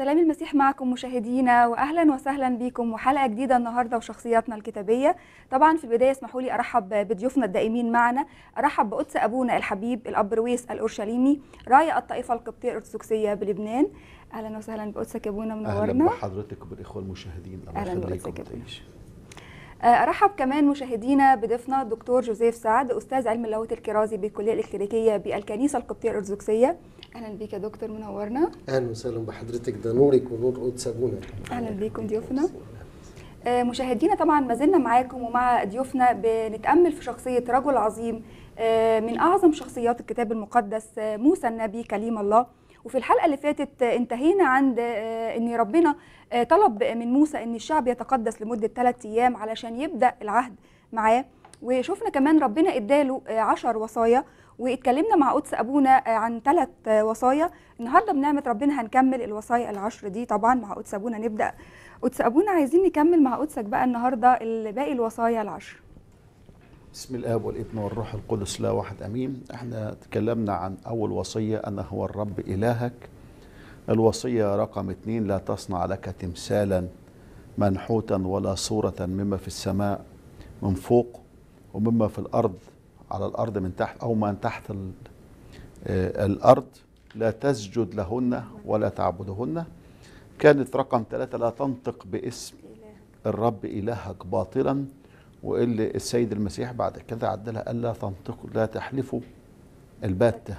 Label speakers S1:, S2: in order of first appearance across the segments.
S1: سلام المسيح معكم مشاهدينا واهلا وسهلا بكم وحلقه جديده النهارده وشخصياتنا الكتابيه طبعا في البدايه اسمحوا لي ارحب بضيوفنا الدائمين معنا ارحب بقدس ابونا الحبيب الاب رويس الاورشليمي راعي الطائفه القبطيه الارثوذكسيه بلبنان اهلا وسهلا بقدسك يا ابونا منورنا
S2: اهلا بحضرتك وبالاخوه المشاهدين الله
S1: أهلاً
S2: يخليكم
S1: بقدسك يا
S2: وتعيش.
S1: ارحب كمان مشاهدينا بضيفنا الدكتور جوزيف سعد استاذ علم اللاهوت الكرازي بالكليه الكليريكيه بالكنيسه القبطيه الارثوذكسيه اهلا بيك يا دكتور منورنا
S3: اهلا وسهلا بحضرتك ده نورك ونور قدس ابونا
S1: اهلا بيكم ضيوفنا آه، مشاهدينا طبعا ما زلنا معاكم ومع ضيوفنا بنتامل في شخصيه رجل عظيم آه، من اعظم شخصيات الكتاب المقدس آه، موسى النبي كليم الله وفي الحلقه اللي فاتت آه، انتهينا عند آه، ان ربنا آه، طلب من موسى ان الشعب يتقدس لمده ثلاث ايام علشان يبدا العهد معاه وشفنا كمان ربنا اداله آه، عشر وصايا واتكلمنا مع قدس ابونا آه، عن ثلاث وصايا النهارده بنعمه ربنا هنكمل الوصايا العشر دي طبعا مع قدس ابونا نبدا قدس ابونا عايزين نكمل مع قدسك بقى النهارده ال- باقي الوصايا العشر
S2: بسم الاب والابن والروح القدس لا واحد امين احنا تكلمنا عن اول وصيه انا هو الرب الهك الوصيه رقم اتنين لا تصنع لك تمثالا منحوتا ولا صوره مما في السماء من فوق ومما في الارض على الارض من تحت او من تحت ال- آه، الارض لا تسجد لهن ولا تعبدهن كانت رقم ثلاثة لا تنطق باسم الرب إلهك باطلا واللي السيد المسيح بعد كده عدلها قال لا تنطقوا لا تحلفوا الباتة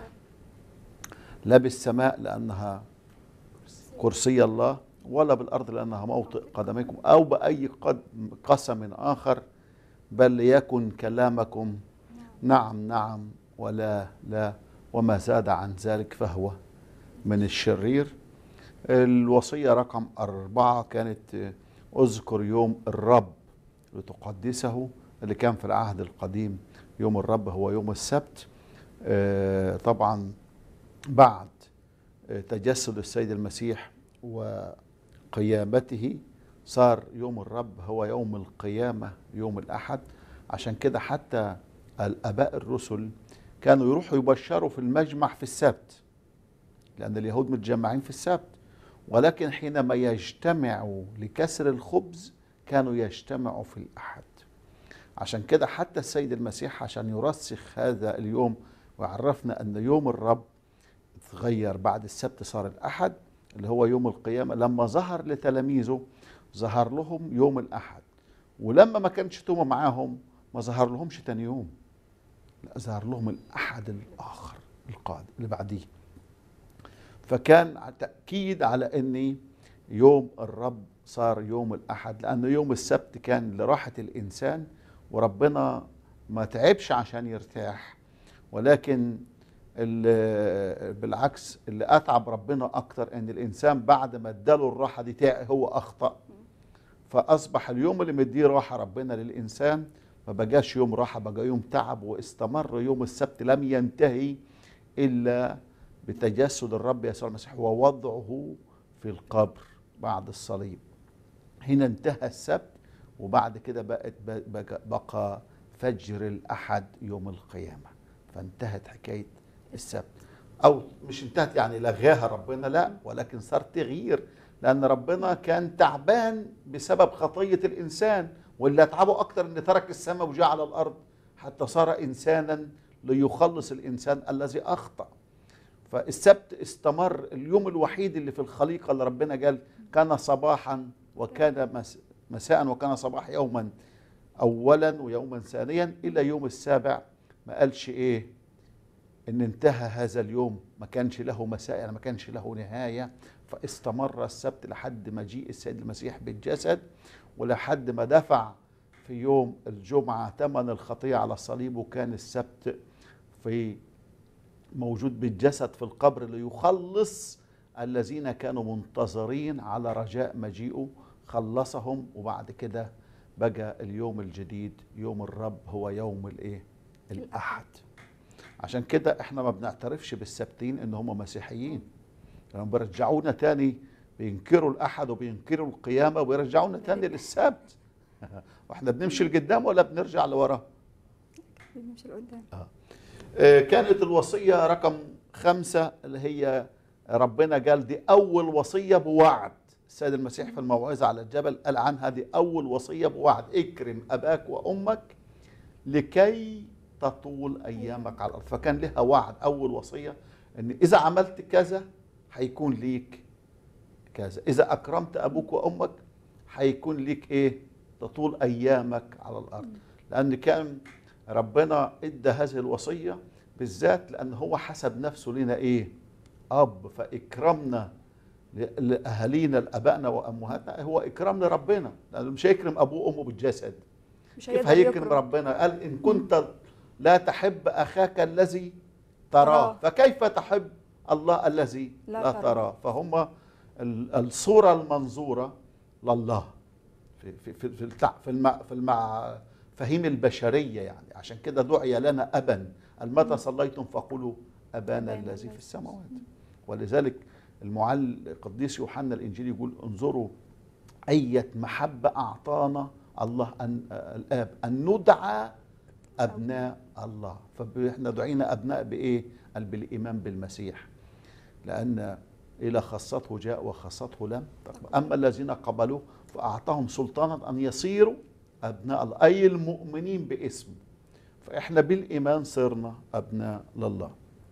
S2: لا بالسماء لأنها كرسي الله ولا بالأرض لأنها موطئ قدميكم أو بأي قد قسم آخر بل ليكن كلامكم نعم نعم ولا لا وما زاد عن ذلك فهو من الشرير الوصية رقم أربعة كانت آه، اذكر يوم الرب لتقدسه اللي كان في العهد القديم يوم الرب هو يوم السبت آه، طبعا بعد آه، تجسد السيد المسيح وقيامته صار يوم الرب هو يوم القيامة يوم الأحد عشان كده حتى الآباء الرسل كانوا يروحوا يبشروا في المجمع في السبت لأن اليهود متجمعين في السبت ولكن حينما يجتمعوا لكسر الخبز كانوا يجتمعوا في الأحد عشان كده حتى السيد المسيح عشان يرسخ هذا اليوم ويعرفنا أن يوم الرب تغير بعد السبت صار الأحد اللي هو يوم القيامة لما ظهر لتلاميذه ظهر لهم يوم الأحد ولما ما كانش توما معاهم ما ظهر لهمش تاني يوم لا ظهر لهم الأحد الآخر القادم اللي بعديه فكان تأكيد على أن يوم الرب صار يوم الأحد لأن يوم السبت كان لراحة الإنسان وربنا ما تعبش عشان يرتاح ولكن ال- بالعكس اللي أتعب ربنا أكتر أن الإنسان بعد ما اداله الراحة دي تعب هو أخطأ فأصبح اليوم اللي مديه راحة ربنا للإنسان ما بقاش يوم راحة بقى يوم تعب واستمر يوم السبت لم ينتهي إلا بتجسد الرب يسوع المسيح ووضعه في القبر بعد الصليب هنا انتهى السبت وبعد كده بقت بقى, بقى فجر الأحد يوم القيامة فانتهت حكاية السبت أو مش انتهت يعني لغاها ربنا لا ولكن صار تغيير لأن ربنا كان تعبان بسبب خطية الإنسان واللي أتعبه أكتر أن ترك السماء وجاء على الأرض حتى صار إنسانا ليخلص الإنسان الذي أخطأ فالسبت استمر اليوم الوحيد اللي في الخليقة اللي ربنا قال كان صباحا وكان مس- مساء وكان صباح يوما أولا ويوما ثانيا إلى يوم السابع ما قالش إيه إن انتهى هذا اليوم ما كانش له مساء يعني ما كانش له نهاية فاستمر السبت لحد مجيء السيد المسيح بالجسد ولحد ما دفع في يوم الجمعة ثمن الخطية على الصليب وكان السبت في موجود بالجسد في القبر ليخلص الذين كانوا منتظرين على رجاء مجيئه خلصهم وبعد كده بقى اليوم الجديد يوم الرب هو يوم الايه الاحد عشان كده احنا ما بنعترفش بالسبتين ان هم مسيحيين لما بيرجعونا تاني بينكروا الاحد وبينكروا القيامه وبيرجعونا تاني للسبت واحنا بنمشي لقدام ولا بنرجع لورا
S1: بنمشي لقدام
S2: آه، كانت الوصية رقم خمسة اللي هي ربنا قال دي اول وصيه بوعد السيد المسيح في الموعظه على الجبل قال عنها دي اول وصيه بوعد اكرم اباك وامك لكي تطول ايامك على الارض فكان لها وعد اول وصيه ان اذا عملت كذا هيكون ليك كذا اذا اكرمت ابوك وامك هيكون ليك ايه تطول ايامك على الارض لان كان ربنا ادى هذه الوصيه بالذات لان هو حسب نفسه لنا ايه اب فاكرامنا ل- لاهالينا لابائنا وامهاتنا هو اكرام لربنا لانه مش هيكرم ابوه وامه بالجسد
S1: مش
S2: كيف
S1: هيقدر
S2: هيكرم
S1: يكرم.
S2: ربنا قال ان كنت لا تحب اخاك الذي تراه
S1: تراه.
S2: فكيف تحب الله الذي
S1: لا
S2: لا,
S1: تراه.
S2: تراه فهم ال- الصوره المنظوره لله في في في في التع- في المع في المع فهيم البشريه يعني عشان كده دعي لنا ابا قال متى صليتم فقولوا ابانا
S1: أبانا
S2: الذي في
S1: الذي
S2: السماوات ولذلك المعل القديس يوحنا الانجيلي يقول انظروا أية محبة أعطانا الله أن الآب أن ندعى أبناء الله فإحنا دعينا أبناء بإيه؟ قال بالإيمان بالمسيح لأن إلى خاصته جاء وخاصته لم تقبل أما الذين قبلوه فأعطاهم سلطانا أن يصيروا أبناء الله أي المؤمنين باسمه فإحنا بالإيمان صرنا أبناء لله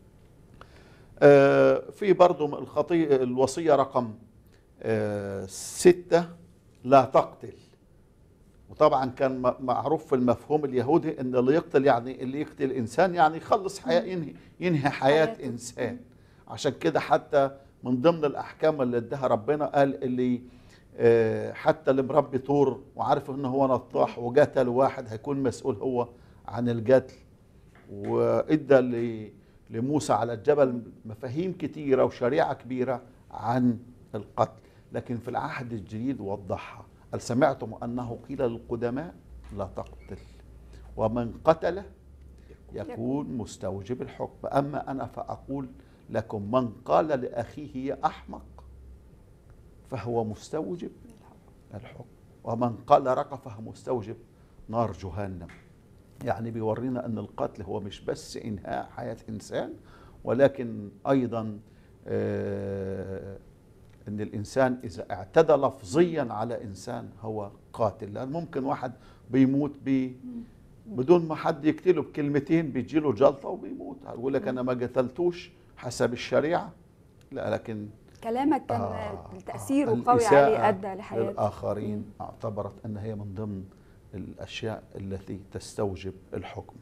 S2: آه، في برضو الخطيئة الوصية رقم آه، ستة لا تقتل وطبعا كان م- معروف في المفهوم اليهودي ان اللي يقتل يعني اللي يقتل انسان يعني يخلص حياة ينهي, ينهي حياة
S1: حياته.
S2: انسان عشان كده حتى من ضمن الاحكام اللي اداها ربنا قال اللي آه، حتى اللي مربي طور وعارف ان هو نطاح وقتل واحد هيكون مسؤول هو عن القتل وادى ل- لموسى على الجبل مفاهيم كتيره وشريعه كبيره عن القتل لكن في العهد الجديد وضحها قال سمعتم انه قيل للقدماء لا تقتل ومن قتل يكون مستوجب الحكم اما انا فاقول لكم من قال لاخيه يا احمق فهو مستوجب الحكم ومن قال رقى فهو مستوجب نار جهنم يعني بيورينا ان القتل هو مش بس انهاء حياه انسان ولكن ايضا آه، ان الانسان اذا اعتدى لفظيا على انسان هو قاتل لان ممكن واحد بيموت ب بدون ما حد يقتله بكلمتين بيجيله جلطه وبيموت هقول لك انا ما قتلتوش حسب الشريعه لا لكن
S1: كلامك كان
S2: آه،
S1: تأثيره قوي
S2: الإساءة
S1: عليه أدى لحياته
S2: للآخرين اعتبرت أن هي من ضمن الأشياء التي تستوجب الحكم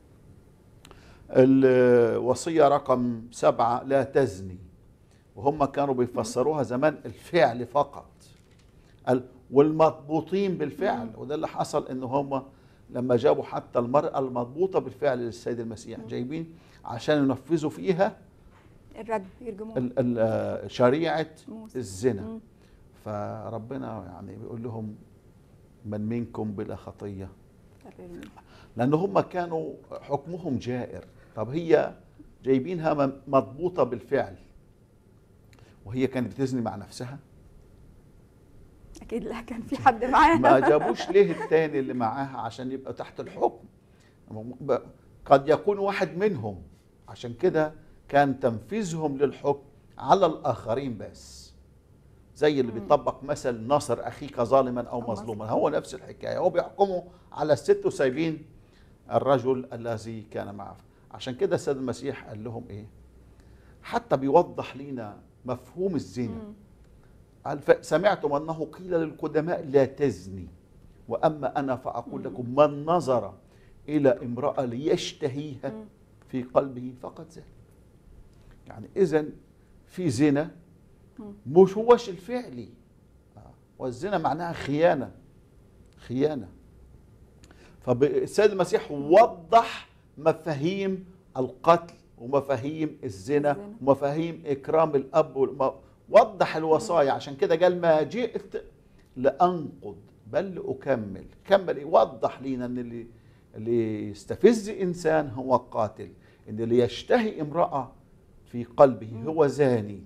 S2: الوصية رقم سبعة لا تزني وهم كانوا بيفسروها زمان الفعل فقط قال والمضبوطين بالفعل وده اللي حصل ان هم لما جابوا حتى المرأة المضبوطة بالفعل للسيد المسيح جايبين عشان ينفذوا فيها
S1: الرجم يرجموه
S2: ال- ال- شريعة
S1: موسى.
S2: الزنا
S1: مم.
S2: فربنا يعني بيقول لهم من منكم بلا خطية
S1: الرجم.
S2: لأن هم كانوا حكمهم جائر طب هي جايبينها م- مضبوطة بالفعل وهي كانت بتزني مع نفسها
S1: أكيد لا كان في حد معاها
S2: ما جابوش ليه التاني اللي معاها عشان يبقى تحت الحكم ب- قد يكون واحد منهم عشان كده كان تنفيذهم للحكم على الآخرين بس زي اللي بيطبق مثل ناصر أخيك ظالما أو
S1: أو
S2: مظلوما هو نفس الحكاية هو بيحكموا على الست وسايبين الرجل الذي كان معه عشان كده السيد المسيح قال لهم إيه حتى بيوضح لنا مفهوم الزنا
S1: مم.
S2: قال ف- سمعتم انه قيل للقدماء لا تزني واما انا فاقول لكم من نظر الى امراه ليشتهيها
S1: مم.
S2: في قلبه فقد زنى يعني اذا في زنا
S1: مم.
S2: مش هوش الفعلي آه. والزنا معناها خيانه خيانه فالسيد المسيح وضح مفاهيم القتل ومفاهيم الزنا
S1: الزنا.
S2: ومفاهيم اكرام الاب والم... وضح الوصايا عشان كده قال ما جئت لانقض بل لاكمل كمل إيه؟ وضح لينا ان اللي اللي يستفز انسان هو قاتل ان اللي يشتهي امراه في قلبه هو زاني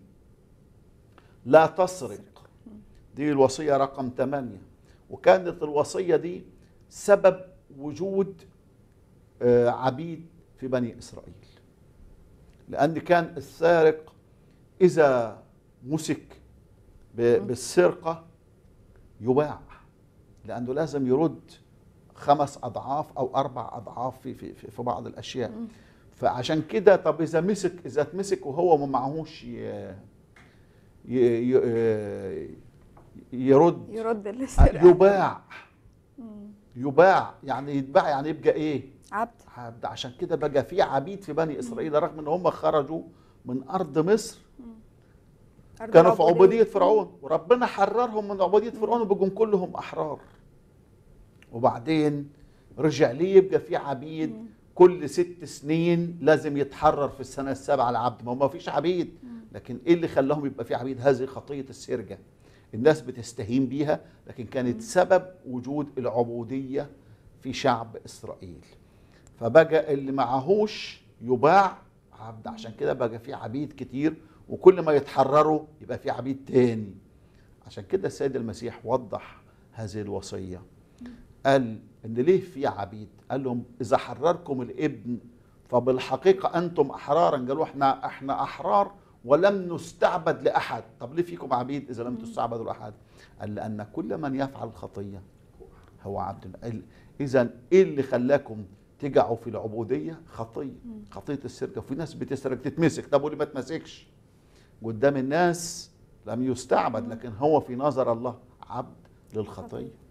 S2: لا تسرق دي الوصيه رقم 8 وكانت الوصيه دي سبب وجود آه، عبيد في بني اسرائيل لان كان السارق اذا مسك ب- بالسرقة يباع لأنه لازم يرد خمس أضعاف أو أربع أضعاف في في في في بعض الأشياء فعشان كده طب إذا مسك إذا اتمسك وهو ما معهوش ي- ي- ي- يرد
S1: يرد السرقه
S2: يباع يباع يعني يتباع يعني يبقى ايه
S1: عبد
S2: عبد عشان كده بقى في عبيد في بني اسرائيل رغم ان هم خرجوا من ارض مصر
S1: أرض
S2: كانوا في
S1: العبودية.
S2: عبوديه فرعون وربنا حررهم من عبوديه فرعون وبقوا كلهم احرار وبعدين رجع ليه يبقى في عبيد كل ست سنين لازم يتحرر في السنه السابعه العبد ما هو ما فيش عبيد لكن ايه اللي خلاهم يبقى في عبيد هذه خطيه السرقه الناس بتستهين بيها لكن كانت سبب وجود العبوديه في شعب اسرائيل فبقى اللي معهوش يباع عبد عشان كده بقى في عبيد كتير وكل ما يتحرروا يبقى في عبيد تاني عشان كده السيد المسيح وضح هذه الوصيه قال ان ليه في عبيد قال لهم اذا حرركم الابن فبالحقيقه انتم احرارا قالوا احنا احنا احرار ولم نستعبد لاحد طب ليه فيكم عبيد اذا لم تستعبدوا لاحد قال لان كل من يفعل الخطيه هو عبد اذا ايه اللي خلاكم تقعوا في العبوديه خطيه خطيه السرقه وفي ناس بتسرق تتمسك طب وليه ما تمسكش قدام الناس لم يستعبد لكن هو في نظر الله عبد للخطيه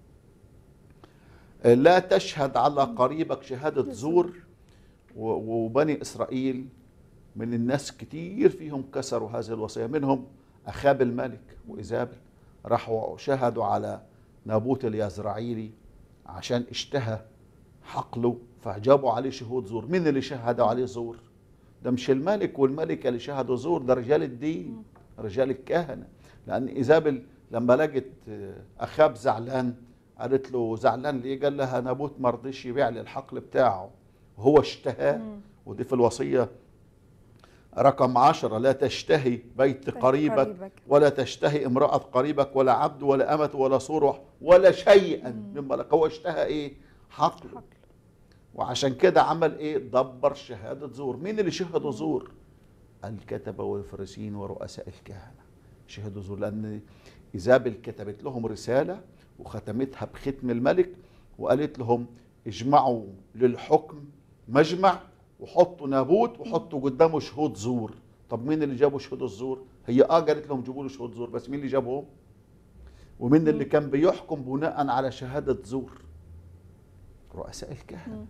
S2: لا تشهد على قريبك شهادة زور و- وبني إسرائيل من الناس كتير فيهم كسروا هذه الوصية منهم أخاب الملك وإيزابل راحوا شهدوا على نابوت اليزرعيلي عشان اشتهى حقله فجابوا عليه شهود زور مين اللي شهدوا عليه زور ده مش الملك والملكة اللي شهدوا زور ده رجال الدين رجال الكهنة لأن إيزابل لما لقت أخاب زعلان قالت له زعلان ليه قال لها نابوت ما رضيش يبيع لي الحقل بتاعه وهو اشتهاه ودي في الوصية رقم عشرة لا تشتهي بيت قريبك
S1: قريبك.
S2: ولا تشتهي امرأة قريبك ولا عبد ولا أمة ولا صورة ولا شيئا مما لك هو اشتهى ايه حقله وعشان كده عمل ايه دبر شهادة زور مين اللي شهدوا زور الكتبة والفريسيين ورؤساء الكهنة شهدوا زور لأن إيزابل كتبت لهم رسالة وختمتها بختم الملك وقالت لهم اجمعوا للحكم مجمع وحطوا نابوت وحطوا قدامه شهود زور طب مين اللي جابوا شهود الزور هي اه قالت لهم جيبوا له شهود زور بس مين اللي جابهم ومين اللي كان بيحكم بناء على شهادة زور رؤساء الكهنة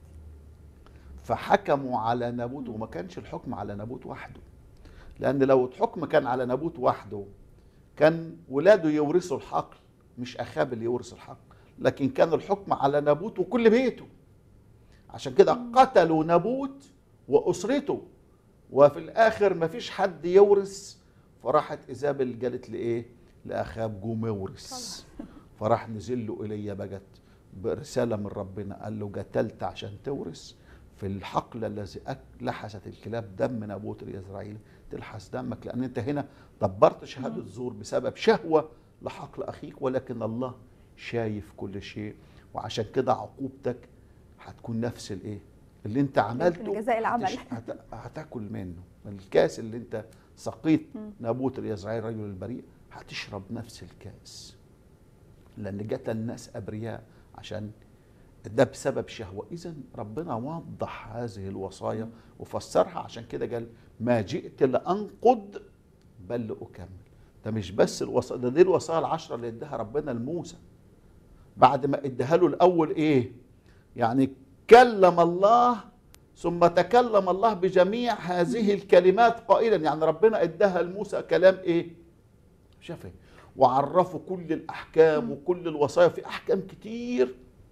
S2: فحكموا على نابوت وما كانش الحكم على نابوت وحده لأن لو الحكم كان على نابوت وحده كان ولاده يورثوا الحقل مش أخاب اللي يورث الحقل لكن كان الحكم على نابوت وكل بيته عشان كده قتلوا نابوت وأسرته وفي الآخر ما فيش حد يورث فراحت إيزابل قالت لإيه لأخاب قوم يورث فراح نزل له إلي بقت برسالة من ربنا قال له قتلت عشان تورث في الحقل الذي أك- لحست الكلاب دم نابوت الإسرائيلي تلحس دمك لأن أنت هنا دبرت شهادة زور بسبب شهوة لحقل أخيك ولكن الله شايف كل شيء وعشان كده عقوبتك هتكون نفس الايه اللي انت عملته
S1: جزاء العمل.
S2: هتش- هت- هتاكل منه من الكاس اللي انت سقيت نابوت اليزرعيل الرجل البريء هتشرب نفس الكاس لان جت الناس ابرياء عشان ده بسبب شهوه اذا ربنا وضح هذه الوصايا وفسرها عشان كده قال ما جئت لانقض بل لاكمل ده مش بس الوصايا ده دي الوصايا العشره اللي اداها ربنا لموسى بعد ما اداها له الاول ايه يعني كلم الله ثم تكلم الله بجميع هذه الكلمات قائلا يعني ربنا اداها لموسى كلام ايه شفهي وعرفوا كل الاحكام وكل الوصايا في احكام كتير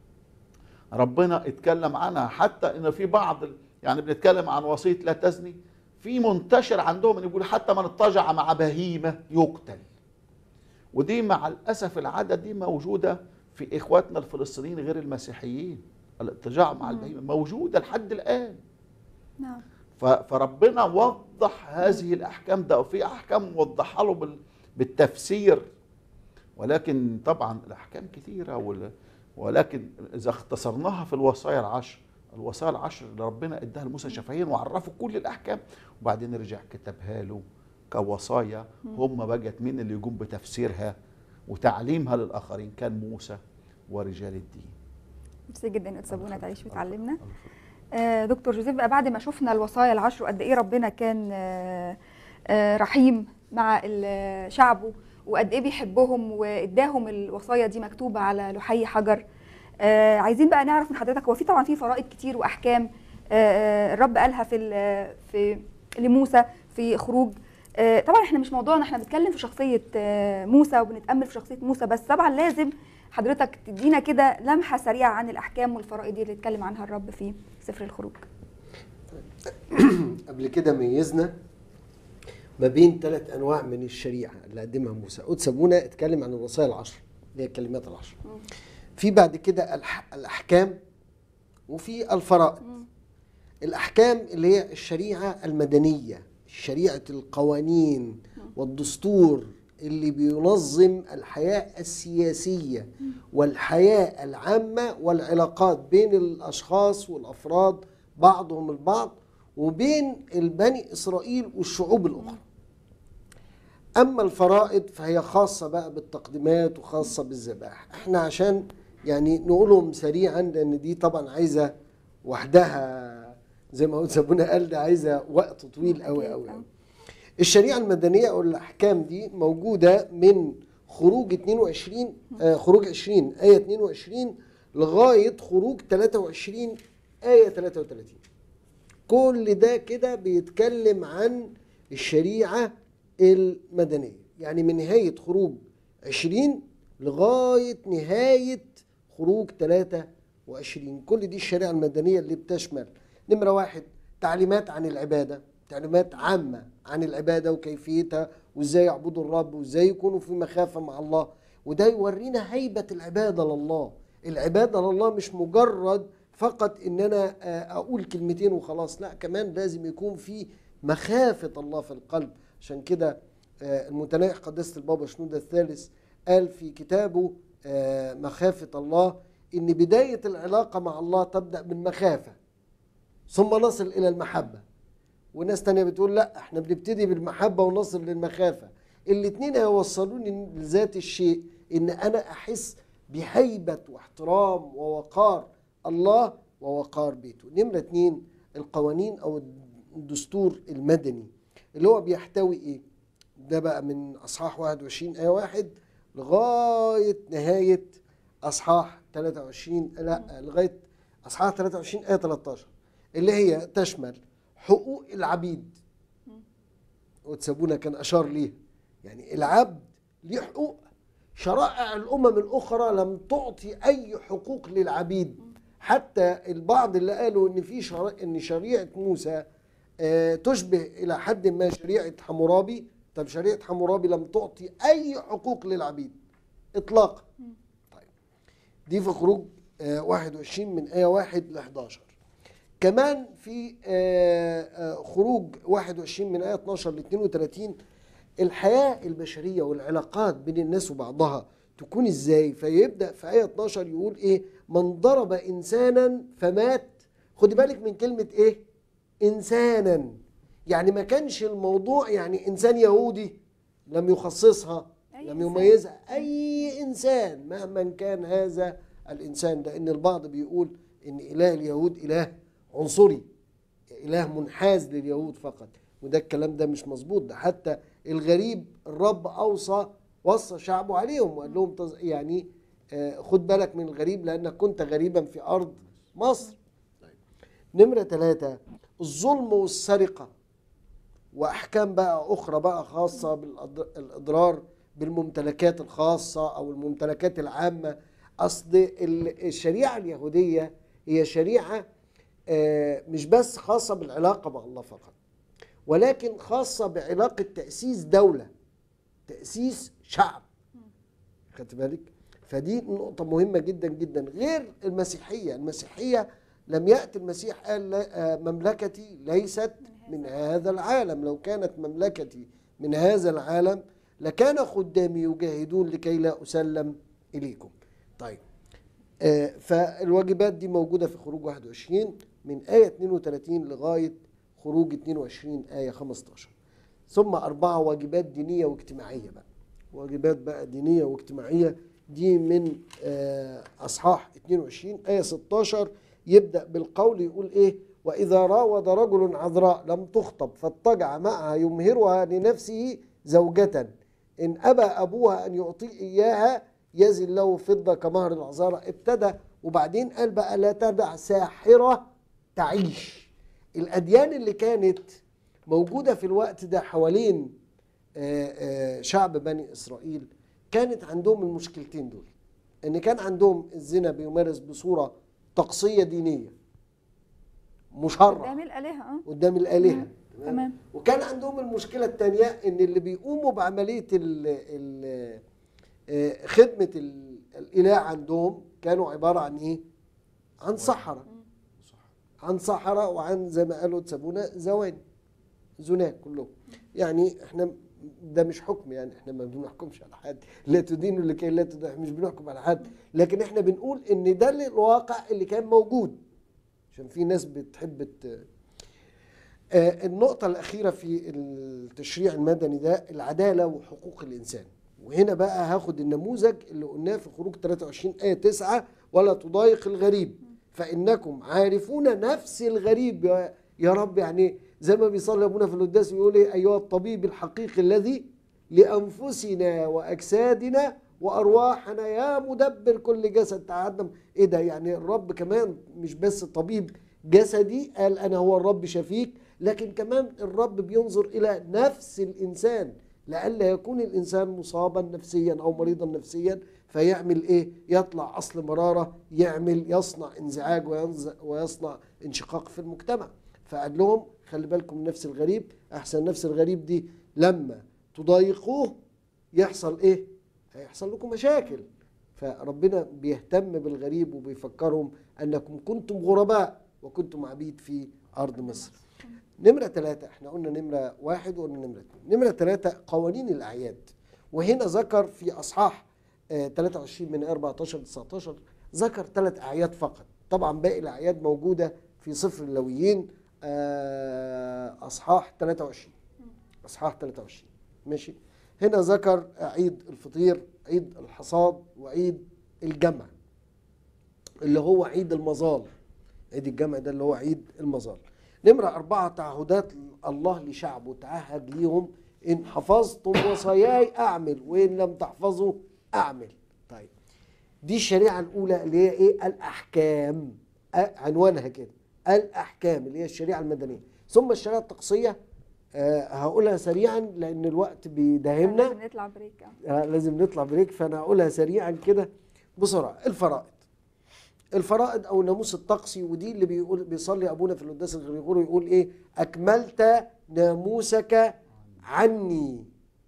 S2: ربنا اتكلم عنها حتى ان في بعض ال- يعني بنتكلم عن وصيه لا تزني في منتشر عندهم ان يقول حتى من اضطجع مع بهيمه يقتل ودي مع الاسف العاده دي موجوده في اخواتنا الفلسطينيين غير المسيحيين الاضطجاع مع البهيمه موجوده لحد الان
S1: نعم
S2: ف- فربنا وضح هذه الاحكام ده وفي احكام موضحها له بال- بالتفسير ولكن طبعا الاحكام كثيره وال- ولكن اذا اختصرناها في الوصايا العشر الوصايا العشر اللي ربنا اداها لموسى شفهيا وعرفه كل الاحكام وبعدين رجع كتبها له كوصايا هم بقت مين اللي يقوم بتفسيرها وتعليمها للآخرين كان موسى ورجال الدين
S1: ميرسي جدا يا استاذ بونا تعيش وتعلمنا آه، دكتور جوزيف بقى بعد ما شفنا الوصايا العشر وقد ايه ربنا كان آه، آه، رحيم مع ال- شعبه وقد ايه بيحبهم واداهم الوصايا دي مكتوبه على لوحي حجر آه، عايزين بقى نعرف من حضرتك هو في طبعا في فرائض كتير واحكام آه، آه، الرب قالها في ال- في لموسى في خروج آه، طبعا احنا مش موضوعنا احنا بنتكلم في شخصيه آه، موسى وبنتامل في شخصيه موسى بس طبعا لازم حضرتك تدينا كده لمحه سريعه عن الاحكام والفرائض دي اللي اتكلم عنها الرب في سفر الخروج
S3: قبل كده ميزنا ما بين ثلاث انواع من الشريعه اللي قدمها موسى قدس ابونا اتكلم عن الوصايا العشر اللي هي الكلمات العشر في بعد كده الح- الاحكام وفي الفرائض الاحكام اللي هي الشريعه المدنيه شريعه القوانين والدستور اللي بينظم الحياه السياسيه والحياه العامه والعلاقات بين الاشخاص والافراد بعضهم البعض وبين البني اسرائيل والشعوب الاخرى اما الفرائض فهي خاصه بقى بالتقديمات وخاصه بالذبائح احنا عشان يعني نقولهم سريعا لان دي طبعا عايزه وحدها زي ما قلت ابونا قال ده عايزه وقت طويل قوي قوي قوي الشريعه المدنيه او الاحكام دي موجوده من خروج 22 آه خروج 20 ايه 22 لغايه خروج 23 ايه 33 كل ده كده بيتكلم عن الشريعة المدنية يعني من نهاية خروج 20 لغاية نهاية خروج 23 كل دي الشريعة المدنية اللي بتشمل نمرة واحد تعليمات عن العبادة تعليمات عامة عن العبادة وكيفيتها وازاي يعبدوا الرب وازاي يكونوا في مخافة مع الله وده يورينا هيبة العبادة لله العبادة لله مش مجرد فقط ان انا آه، اقول كلمتين وخلاص لا كمان لازم يكون في مخافة الله في القلب عشان كده آه، المتنايح قداسة البابا شنودة الثالث قال في كتابه آه، مخافة الله ان بداية العلاقة مع الله تبدأ بالمخافة ثم نصل الى المحبة وناس تانية بتقول لا احنا بنبتدي بالمحبة ونصل للمخافة الاتنين هيوصلوني لذات الشيء ان انا احس بهيبة واحترام ووقار الله ووقار بيته نمرة اتنين القوانين او الدستور المدني اللي هو بيحتوي ايه ده بقى من اصحاح 21 ايه واحد لغاية نهاية اصحاح 23 لا لغاية اصحاح 23 ايه 13 اللي هي تشمل حقوق العبيد وتسابونا كان اشار ليه يعني العبد ليه حقوق شرائع الامم الاخرى لم تعطي اي حقوق للعبيد حتى البعض اللي قالوا ان في شرع ان شريعه موسى آه، تشبه الى حد ما شريعه حمورابي طب شريعه حمورابي لم تعطي اي حقوق للعبيد اطلاقا طيب دي في خروج آه، 21 من ايه 1 ل 11 كمان في آه، آه، خروج 21 من ايه 12 ل 32 الحياه البشريه والعلاقات بين الناس وبعضها تكون ازاي فيبدا في ايه 12 يقول ايه من ضرب انسانا فمات خد بالك من كلمه ايه انسانا يعني ما كانش الموضوع يعني انسان يهودي لم يخصصها
S1: أي
S3: لم
S1: إنسان.
S3: يميزها اي انسان مهما كان هذا الانسان لان البعض بيقول ان اله اليهود اله عنصري اله منحاز لليهود فقط وده الكلام ده مش مظبوط ده حتى الغريب الرب اوصى وصى شعبه عليهم وقال لهم تز- يعني آه، خد بالك من الغريب لانك كنت غريبا في ارض مصر نمرة ثلاثة الظلم والسرقة وأحكام بقى أخرى بقى خاصة بالإضرار بالممتلكات الخاصة أو الممتلكات العامة أصل ال- الشريعة اليهودية هي شريعة آه، مش بس خاصة بالعلاقة مع الله فقط ولكن خاصة بعلاقة تأسيس دولة تأسيس شعب خدت بالك فدي نقطة مهمة جدا جدا غير المسيحية المسيحية لم يأتي المسيح قال لا- آه، مملكتي ليست من هذا العالم لو كانت مملكتي من هذا العالم لكان خدامي يجاهدون لكي لا أسلم إليكم طيب آه، فالواجبات دي موجودة في خروج 21 من آية 32 لغاية خروج 22 آية 15 ثم أربعة واجبات دينية واجتماعية بقى واجبات بقى دينية واجتماعية دي من آه، أصحاح 22 آية 16 يبدأ بالقول يقول إيه وإذا راود رجل عذراء لم تخطب فاضطجع معها يمهرها لنفسه زوجة إن أبى أبوها أن يعطي إياها يزن له فضة كمهر العذارى ابتدى وبعدين قال بقى لا تدع ساحرة تعيش الأديان اللي كانت موجودة في الوقت ده حوالين آه، آه، شعب بني إسرائيل كانت عندهم المشكلتين دول إن كان عندهم الزنا بيمارس بصورة طقسية دينية مشرع
S1: قدام الالهه اه
S3: قدام الآلهة
S1: مم. تمام.
S3: وكان عندهم المشكلة الثانية إن اللي بيقوموا بعملية ال ال آه، خدمة ال- الإله عندهم كانوا عبارة عن إيه؟ عن سحرة عن سحرة وعن زي ما قالوا تسابونا زواني زناه كلهم يعني احنا ده مش حكم يعني احنا ما بنحكمش على حد لا تدينوا لكي لا تدين احنا مش بنحكم على حد لكن احنا بنقول ان ده الواقع اللي كان موجود عشان في ناس بتحب ت- آه، النقطة الأخيرة في التشريع المدني ده العدالة وحقوق الإنسان وهنا بقى هاخد النموذج اللي قلناه في خروج 23 آية 9 ولا تضايق الغريب فإنكم عارفون نفس الغريب يا, يا رب يعني زي ما بيصلي أبونا في القداس بيقول إيه أيها الطبيب الحقيقي الذي لأنفسنا وأجسادنا وأرواحنا يا مدبر كل جسد تعدم إيه ده يعني الرب كمان مش بس طبيب جسدي قال أنا هو الرب شفيك لكن كمان الرب بينظر إلى نفس الإنسان لئلا يكون الإنسان مصابا نفسيا أو مريضا نفسيا فيعمل إيه يطلع أصل مرارة يعمل يصنع انزعاج وينز- ويصنع انشقاق في المجتمع فقال لهم خلي بالكم من نفس الغريب أحسن نفس الغريب دي لما تضايقوه يحصل إيه هيحصل لكم مشاكل فربنا بيهتم بالغريب وبيفكرهم أنكم كنتم غرباء وكنتم عبيد في أرض مصر نمرة ثلاثة احنا قلنا نمرة واحد وقلنا نمرة اثنين نمرة ثلاثة قوانين الأعياد وهنا ذكر في أصحاح آه 23 من 14 ل 19 ذكر ثلاث أعياد فقط طبعا باقي الأعياد موجودة في سفر اللويين آه أصحاح 23 أصحاح 23 ماشي هنا ذكر عيد الفطير عيد الحصاد وعيد الجمع اللي هو عيد المظال عيد الجمع ده اللي هو عيد المظال نمرة أربعة تعهدات الله لشعبه تعهد ليهم إن حفظتم وصاياي أعمل وإن لم تحفظوا أعمل طيب دي الشريعة الأولى اللي هي إيه الأحكام أ- عنوانها كده الأحكام اللي هي الشريعة المدنية ثم الشريعة الطقسية آه هقولها سريعا لأن الوقت بيداهمنا
S1: لازم نطلع بريك آه.
S3: آه لازم نطلع بريك فانا هقولها سريعا كده بسرعه الفرائض الفرائض او الناموس الطقسي ودي اللي بيقول بيصلي ابونا في القداس الغريغوري يقول ايه اكملت ناموسك عني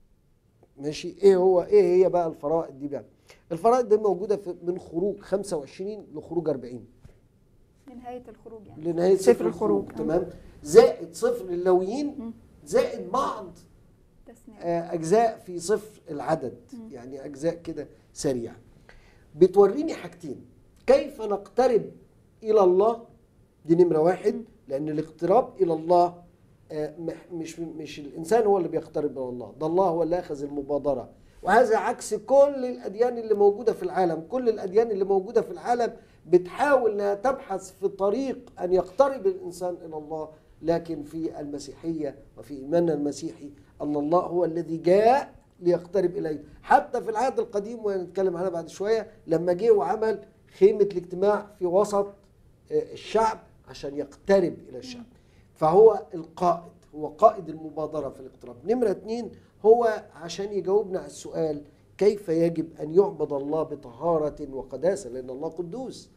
S3: ماشي ايه هو ايه هي بقى الفرائض دي بقى الفرائض دي موجوده في من خروج 25 لخروج 40
S1: لنهايه الخروج يعني
S3: لنهايه
S1: سفر الخروج.
S3: تمام زائد صفر اللويين زائد بعض
S1: تسنيم
S3: آه، اجزاء في صفر العدد يعني اجزاء كده سريعه بتوريني حاجتين كيف نقترب الى الله دي نمره واحد لان الاقتراب الى الله آه، مح- مش مش الانسان هو اللي بيقترب الى الله ده الله هو اللي اخذ المبادره وهذا عكس كل الاديان اللي موجوده في العالم كل الاديان اللي موجوده في العالم بتحاول انها تبحث في طريق ان يقترب الانسان الى الله لكن في المسيحيه وفي ايماننا المسيحي ان الله هو الذي جاء ليقترب اليه حتى في العهد القديم وهنتكلم عنها بعد شويه لما جه وعمل خيمه الاجتماع في وسط آه، الشعب عشان يقترب الى الشعب فهو القائد هو قائد المبادرة في الاقتراب نمرة اتنين هو عشان يجاوبنا على السؤال كيف يجب أن يعبد الله بطهارة وقداسة لأن الله قدوس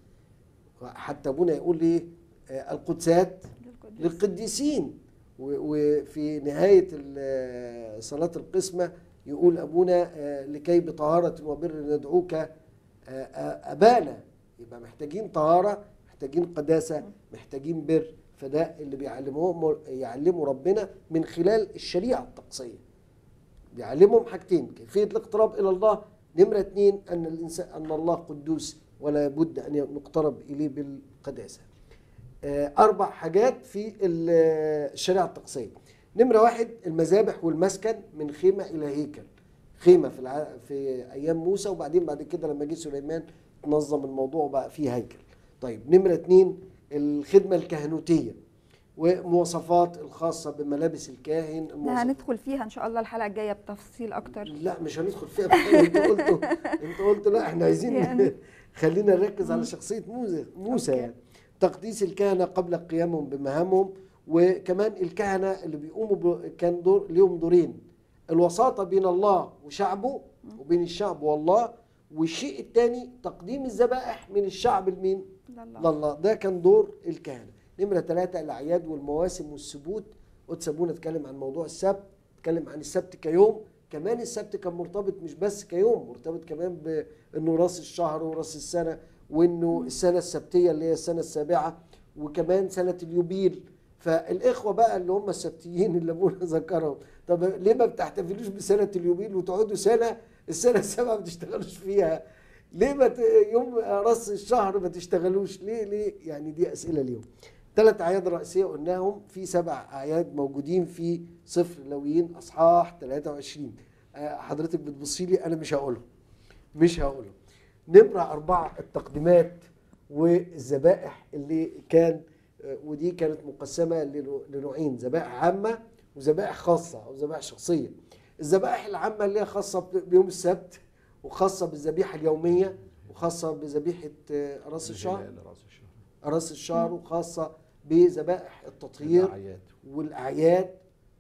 S3: حتى أبونا يقول لي آه، القدسات
S1: للقدس.
S3: للقديسين و- وفي نهاية ال- صلاة القسمة يقول أبونا آه، لكي بطهارة وبر ندعوك آه، آه، أبانا يبقى محتاجين طهارة محتاجين قداسة محتاجين بر فده اللي بيعلموه يعلموا ربنا من خلال الشريعة الطقسية بيعلمهم حاجتين كيفية الاقتراب إلى الله نمرة اتنين أن الإنسان أن الله قدوس ولا بد أن نقترب إليه بالقداسة آه، أربع حاجات في ال- الشريعة الطقسية نمره واحد المذابح والمسكن من خيمه الى هيكل خيمه في الع... في ايام موسى وبعدين بعد كده لما جه سليمان تنظم الموضوع وبقى فيه هيكل طيب نمره اتنين الخدمه الكهنوتيه ومواصفات الخاصه بملابس الكاهن
S1: ده
S3: المواصفات
S1: هندخل فيها ان شاء الله الحلقه الجايه بتفصيل اكتر
S3: لا مش هندخل فيها بقى. انت قلت انت قلت لا احنا عايزين
S1: يعني.
S3: خلينا نركز على شخصيه موسى موسى
S1: أوكي.
S3: يعني تقديس الكهنه قبل قيامهم بمهامهم وكمان الكهنه اللي بيقوموا ب... كان دور ليهم دورين الوساطه بين الله وشعبه وبين الشعب والله والشيء الثاني تقديم الذبائح من الشعب لمين؟
S1: لا الله
S3: لله ده كان دور الكهنه نمره ثلاثة الاعياد والمواسم والسبوت قدس ابونا اتكلم عن موضوع السبت اتكلم عن السبت كيوم كمان السبت كان مرتبط مش بس كيوم مرتبط كمان بانه راس الشهر وراس السنه وانه السنه السبتيه اللي هي السنه السابعه وكمان سنه اليوبيل فالاخوه بقى اللي هم السبتيين اللي ابونا ذكرهم طب ليه ما بتحتفلوش بسنه اليوبيل وتقعدوا سنه السنه السابعه ما تشتغلوش فيها ليه ما ت... يوم راس الشهر ما تشتغلوش ليه ليه يعني دي اسئله ليهم ثلاث اعياد رئيسيه قلناهم في سبع اعياد موجودين في سفر لويين اصحاح 23 آه، حضرتك بتبصي لي انا مش هقولهم مش هقولهم نمره اربعه التقديمات والذبائح اللي كان آه، ودي كانت مقسمه لنوع- لنوعين ذبائح عامه وذبائح خاصه او ذبائح شخصيه الذبائح العامه اللي هي خاصه ب- بيوم السبت وخاصه بالذبيحه اليوميه وخاصه بذبيحه آه، راس الشهر
S2: الهلال راس الشهر
S3: راس الشهر وخاصه بذبائح التطهير
S2: الأعياد.
S3: والاعياد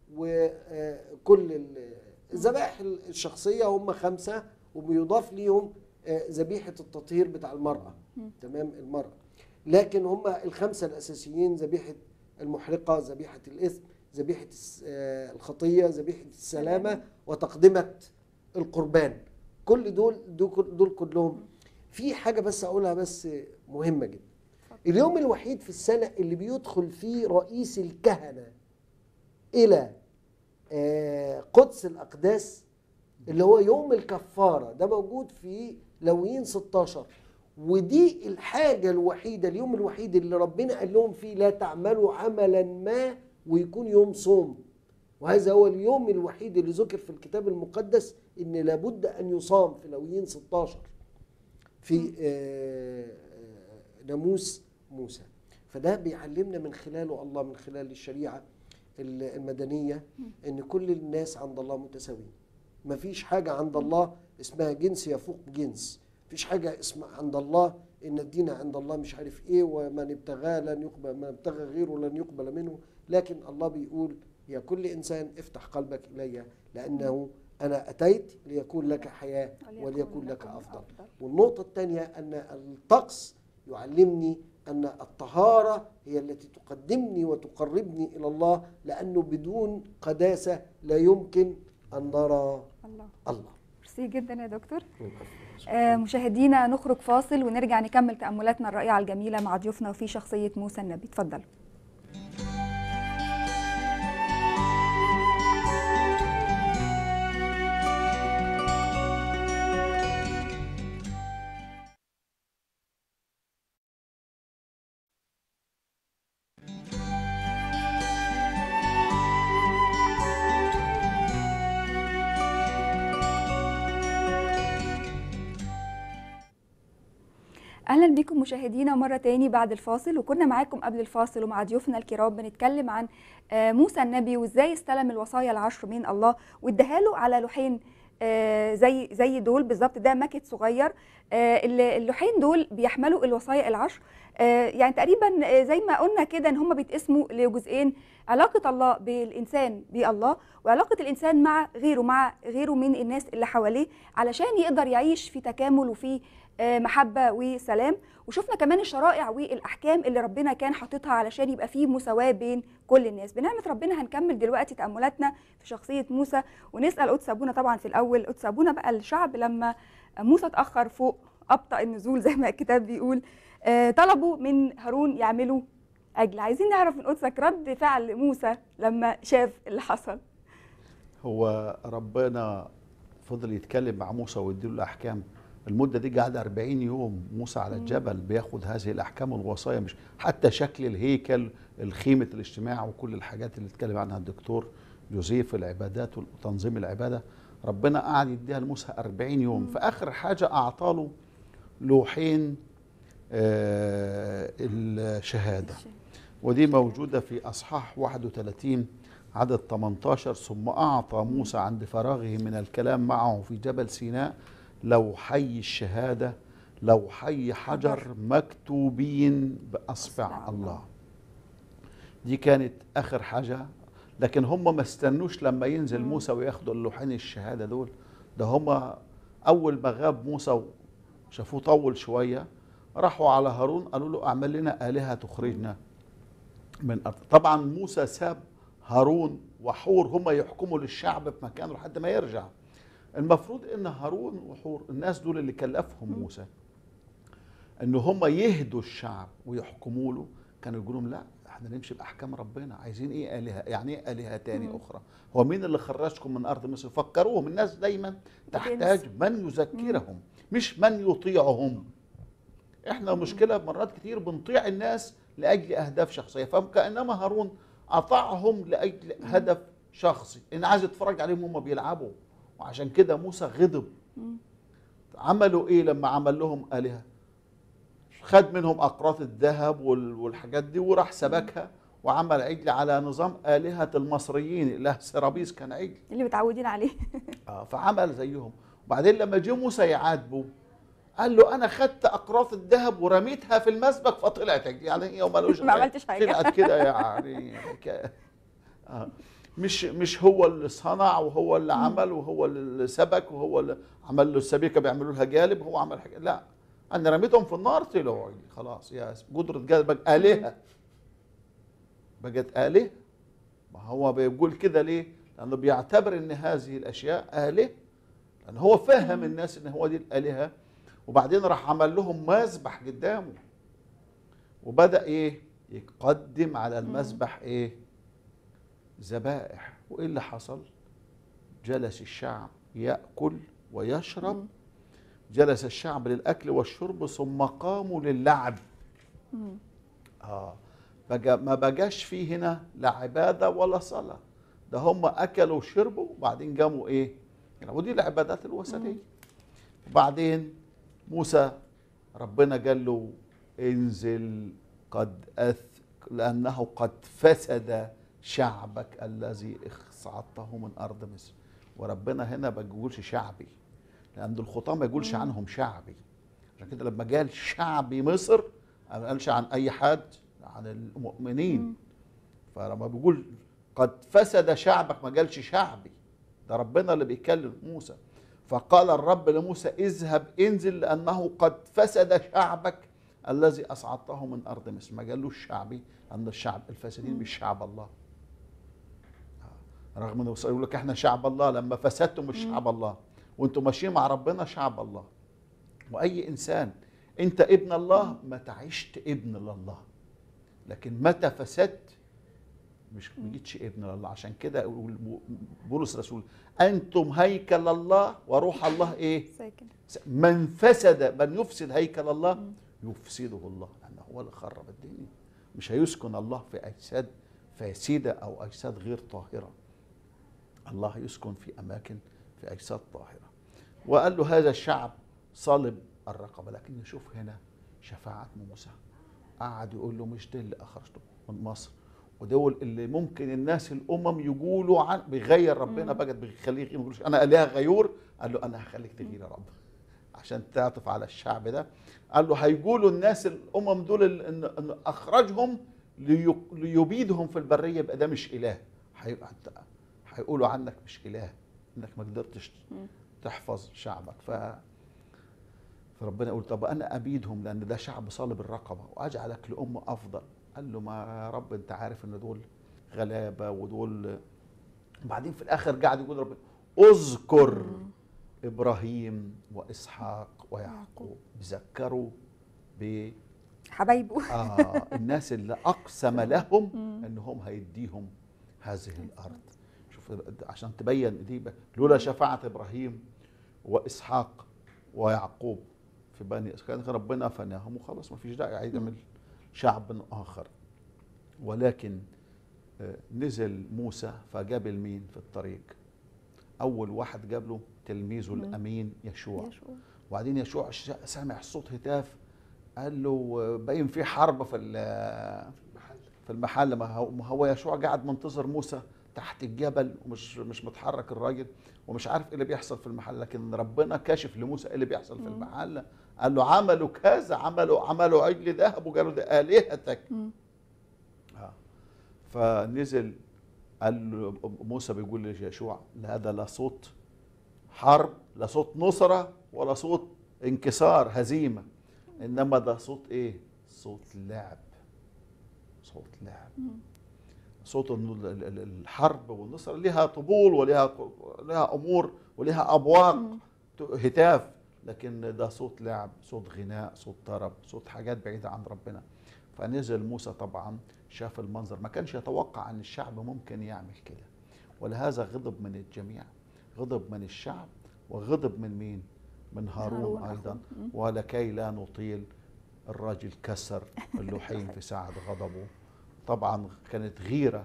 S3: وكل ال- الذبائح الشخصيه هم خمسه وبيضاف ليهم آه، ذبيحه التطهير بتاع المراه تمام المراه لكن هم الخمسه الاساسيين ذبيحه المحرقه ذبيحه الاثم ذبيحه الس- آه، الخطيه ذبيحه السلامه وتقدمه القربان كل دول دول دول كلهم في حاجه بس اقولها بس مهمه جدا اليوم الوحيد في السنه اللي بيدخل فيه رئيس الكهنه الى آه، قدس الاقداس اللي هو يوم الكفاره ده موجود في لويين 16 ودي الحاجه الوحيده اليوم الوحيد اللي ربنا قال لهم فيه لا تعملوا عملا ما ويكون يوم صوم وهذا هو اليوم الوحيد اللي ذكر في الكتاب المقدس ان لابد ان يصام في لويين 16 في آه، آه، ناموس موسى فده بيعلمنا من خلاله الله من خلال الشريعه ال- المدنيه ان كل الناس عند الله متساويين مفيش حاجه عند الله اسمها جنس يفوق جنس مفيش حاجه اسمها عند الله ان الدين عند الله مش عارف ايه ومن ابتغاه لن يقبل من ابتغى غيره لن يقبل منه لكن الله بيقول يا كل انسان افتح قلبك الي لانه انا اتيت ليكون لك حياه وليكن لك افضل والنقطة الثانية أن الطقس يعلمني أن الطهارة هي التي تقدمني وتقربني إلى الله لأنه بدون قداسة لا يمكن أن نرى
S1: الله
S3: الله
S1: ميرسي جدا يا دكتور آه، مشاهدينا نخرج فاصل ونرجع نكمل تأملاتنا الرائعة الجميلة مع ضيوفنا وفي شخصية موسى النبي اتفضلوا اهلا بكم مشاهدينا مره تاني بعد الفاصل وكنا معاكم قبل الفاصل ومع ضيوفنا الكرام بنتكلم عن آه، موسى النبي وازاي استلم الوصايا العشر من الله واداها له على لوحين آه، زي زي دول بالظبط ده ماكت صغير آه، ال- اللوحين دول بيحملوا الوصايا العشر آه، يعني تقريبا آه، زي ما قلنا كده ان هم بيتقسموا لجزئين علاقه الله بالانسان بالله وعلاقه الانسان مع غيره مع غيره من الناس اللي حواليه علشان يقدر يعيش في تكامل وفي آه، محبه وسلام وشفنا كمان الشرائع والاحكام اللي ربنا كان حاططها علشان يبقى فيه مساواه بين كل الناس بنعمه ربنا هنكمل دلوقتي تاملاتنا في شخصيه موسى ونسال قدس ابونا طبعا في الاول قدس ابونا بقى الشعب لما موسى اتاخر فوق ابطا النزول زي ما الكتاب بيقول آه، طلبوا من هارون يعملوا عجل عايزين نعرف من قدسك رد فعل موسى لما شاف اللي حصل
S2: هو ربنا فضل يتكلم مع موسى ويديله الاحكام المده دي قاعد 40 يوم موسى على الجبل بياخد هذه الاحكام والوصايا مش حتى شكل الهيكل الخيمه الاجتماع وكل الحاجات اللي اتكلم عنها الدكتور جوزيف العبادات وتنظيم العباده ربنا قعد يديها لموسى 40 يوم في اخر حاجه اعطاله لوحين آه الشهاده ودي موجودة في أصحاح 31 عدد 18 ثم أعطى موسى عند فراغه من الكلام معه في جبل سيناء لوحي الشهادة لوحي حجر مكتوبين بأصبع الله دي كانت آخر حاجة لكن هم ما استنوش لما ينزل موسى وياخدوا اللوحين الشهادة دول ده هم أول ما غاب موسى شافوه طول شوية راحوا على هارون قالوا له اعمل لنا آلهة تخرجنا من أرض طبعا موسى ساب هارون وحور هم يحكموا للشعب في مكانه لحد ما يرجع المفروض ان هارون وحور الناس دول اللي كلفهم موسى ان هم يهدوا الشعب ويحكموا له كانوا يقولوا لهم لا احنا نمشي باحكام ربنا عايزين ايه الهه يعني ايه الهه تاني اخرى هو مين اللي خرجكم من ارض مصر فكروهم الناس دايما تحتاج من يذكرهم مش من يطيعهم احنا مشكله مرات كتير بنطيع الناس لاجل اهداف شخصيه فكانما هارون اطاعهم لاجل هدف شخصي ان عايز يتفرج عليهم هم بيلعبوا وعشان كده موسى غضب عملوا ايه لما عمل لهم الهه خد منهم اقراط الذهب وال- والحاجات دي وراح سبكها وعمل عجل على نظام آلهة المصريين إله سرابيس كان عجل
S1: اللي متعودين عليه
S2: آه فعمل زيهم وبعدين لما جه موسى يعاتبه قال له انا خدت اقراط الذهب ورميتها في المسبك فطلعت عجل. يعني ايه مالوش
S1: ما عملتش حاجة.
S2: طلعت كده يعني ك... آه. مش مش هو اللي صنع وهو اللي عمل وهو اللي سبك وهو اللي عمل له السبيكه بيعملوا لها جالب هو عمل حاجه لا انا رميتهم في النار طلعوا عجل. خلاص يا قدره جالب بقى الهه بقت آلهة ما هو بيقول كده ليه؟ لأنه بيعتبر إن هذه الأشياء آلهة لأن هو فهم الناس إن هو دي الآلهة وبعدين راح عمل لهم مذبح قدامه وبدأ إيه؟ يقدم على المذبح إيه؟ ذبائح وإيه اللي حصل؟ جلس الشعب يأكل ويشرب جلس الشعب للأكل والشرب ثم قاموا للعب آه بقى ما بقاش فيه هنا لا عباده ولا صلاه ده هم اكلوا وشربوا وبعدين قاموا ايه؟ يعني ودي العبادات الوثنيه وبعدين موسى ربنا قال له انزل قد أث لانه قد فسد شعبك الذي اصعدته من ارض مصر وربنا هنا ما بيقولش شعبي لان الخطاه ما يقولش عنهم شعبي عشان كده لما قال شعبي مصر ما قالش عن اي حد عن المؤمنين فلما بيقول قد فسد شعبك ما قالش شعبي ده ربنا اللي بيكلم موسى فقال الرب لموسى اذهب انزل لانه قد فسد شعبك الذي اصعدته من ارض مصر ما قالوش شعبي لان الشعب الفاسدين مش شعب الله رغم انه يقول لك احنا شعب الله لما فسدتم مش شعب الله وانتم ماشيين مع ربنا شعب الله واي انسان انت ابن الله متى عشت ابن لله لكن متى فسدت مش ما جيتش ابن لله عشان كده يقول بولس الرسول انتم هيكل الله وروح الله ايه
S1: ساكن
S2: من فسد من يفسد هيكل الله يفسده الله لانه هو اللي خرب الدنيا مش هيسكن الله في اجساد فاسده او اجساد غير طاهره الله يسكن في اماكن في اجساد طاهره وقال له هذا الشعب صلب الرقبه لكن نشوف هنا شفاعه موسى قعد يقول له مش ده اللي اخرجته من مصر ودول اللي ممكن الناس الامم يقولوا عن بيغير ربنا بقى بيخليه ما يقولوش انا اله غيور قال له انا هخليك تغير يا رب عشان تعطف على الشعب ده قال له هيقولوا الناس الامم دول ال- ان إن اخرجهم لي- ليبيدهم في البريه يبقى ده مش اله هيبقى أنت- هيقولوا عنك مش اله انك ما قدرتش تحفظ شعبك ف فربنا يقول طب انا ابيدهم لان ده شعب صالب الرقبه واجعلك لامه افضل قال له ما يا رب انت عارف ان دول غلابه ودول وبعدين في الاخر قاعد يقول ربنا اذكر ابراهيم واسحاق ويعقوب ذكروا ب
S1: حبايبه
S2: آه الناس اللي اقسم لهم انهم هيديهم هذه الارض شوف عشان تبين دي بقى، لولا شفاعه ابراهيم واسحاق ويعقوب في بني كان ربنا فناهم وخلاص ما فيش داعي يعمل شعب اخر ولكن آه، نزل موسى فجاب المين في الطريق اول واحد جاب له تلميذه
S1: مم.
S2: الامين يشوع
S1: يشوع.
S2: وبعدين يشوع ش- سامع صوت هتاف قال له آه، باين في حرب في ال- في المحل ما هو ما هو يشوع قاعد منتظر موسى تحت الجبل ومش مش متحرك الراجل ومش عارف ايه اللي بيحصل في المحل لكن ربنا كاشف لموسى ايه اللي بيحصل في
S1: مم.
S2: المحل قال له عملوا كذا عملوا عملوا عجل ذهب وقالوا ده الهتك
S1: مم.
S2: آه. فنزل قال له موسى بيقول ليشوع لا ده لا صوت حرب لا صوت نصرة ولا صوت انكسار هزيمة إنما ده صوت إيه؟ صوت لعب صوت لعب
S1: مم.
S2: صوت إنه ال- ال- ال- الحرب والنصرة ليها طبول وليها ليها أمور وليها أبواق
S1: مم.
S2: هتاف لكن ده صوت لعب صوت غناء صوت طرب صوت حاجات بعيدة عن ربنا فنزل موسى طبعا شاف المنظر ما كانش يتوقع أن الشعب ممكن يعمل كده ولهذا غضب من الجميع غضب من الشعب وغضب من مين من هارون
S1: هارون
S2: أيضا
S1: أخوه. مم.
S2: ولكي لا نطيل الراجل كسر اللوحين في ساعة غضبه طبعا كانت غيرة